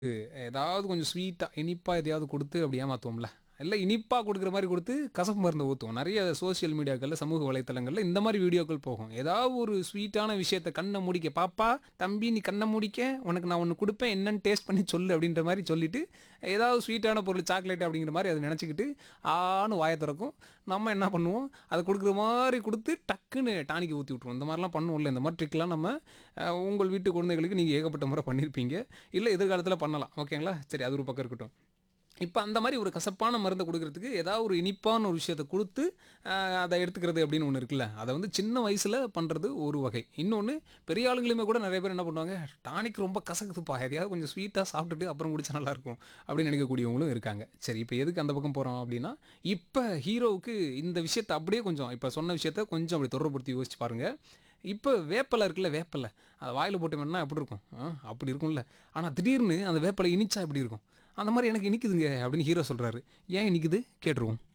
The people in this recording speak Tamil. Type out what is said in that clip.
ஏதாவது கொஞ்சம் ஸ்வீட்டா, இனிப்பா எதையாவது குடுத்து அப்படி ஏமாத்துவோம்ல. இல்ல இனிப்பா குடுக்குற மாரி குடுத்து கசப்பு மருந்த ஊத்துவோம். நெறைய சோசியல் மீடியாக்கள்ல, சமூக வலைத்தளங்கள்ல இந்த மாரி வீடியோக்கள் போகும். ஏதாவது ஒரு ஸ்வீட்டான விஷயத்த கண்ண மூடிக்க, "பாப்பா, தம்பி நீ கண்ண மூடிக்க, உனக்கு நான் ஒண்ணு குடுப்பேன். என்னன்னு டேஸ்ட் பண்ணி சொல்லு" அப்படின்ற மாரி சொல்லிட்டு, ஏதாவது ஸ்வீட்டான பொருள் சாக்லேட் அப்படிங்கிற மாரி அத நெனச்சுக்கிட்டு, ஆன்னு வாய தொறக்கும். நம்ம என்ன பண்ணுவோம், அத குடுக்குற மாரி குடுத்து டக்குன்னு டானிக்க ஊத்தி விட்டுருவோம். இந்த மாரிலாம் பண்ணுவோம்ல. இந்த மாரி ட்ரிக்லாம் நம்ம அ உங்கள் வீட்டு குழந்தைகளுக்கு நீங்க ஏகப்பட்ட முறை பண்ணியிருப்பீங்க. இல்ல எதிர்காலத்தில பண்ணலாம். ஓகேங்களா? சரி அது ஒரு பக்கம் இருக்கட்டும். இப்ப அந்த மாரி ஒரு கசப்பான மருந்த குடுக்குறதுக்கு ஏதாவது ஒரு இனிப்பான ஒரு விஷயத்த குடுத்து, அ அத எடுத்துக்கிறது அப்படின்னு ஒண்ணு இருக்குல்ல. அத வந்து சின்ன வயசுல பண்றது ஒரு வகை. இன்னொன்னு பெரிய ஆளுங்களுமே கூட நெறைய பேர் என்ன பண்ணுவாங்க, "டானிக் ரொம்ப கசக்குதுப்பா. எதையாவது கொஞ்சம் ஸ்வீட்டா சாப்பிட்டுட்டு அப்புறம் குடிச்சா நல்லாயிருக்கும்" அப்படின்னு நெனைக்கக்கூடியவங்களும் இருக்காங்க. சரி இப்ப எதுக்கு அந்த பக்கம் போறோம் அப்படின்னா, இப்ப ஹீரோவுக்கு இந்த விஷயத்த அப்படியே கொஞ்சம் இப்ப சொன்ன விஷயத்த கொஞ்சம் அப்படி தொடர்புபடுத்தி யோசிச்சு பாருங்க. இப்ப வேப்பல இருக்குல்ல, வேப்பல. அத வாயில போட்டு மென்னா எப்படி இருக்கும்? அ அப்படி இருக்கும்ல. ஆனா திடீர்னு அந்த வேப்பல இனிச்சா எப்படி இருக்கும்? அந்த மாரி எனக்கு இனிக்குதுங்க அப்படின்னு ஹீரோ சொல்றாரு. ஏன் இனிக்குது? கேட்டுருவோம்.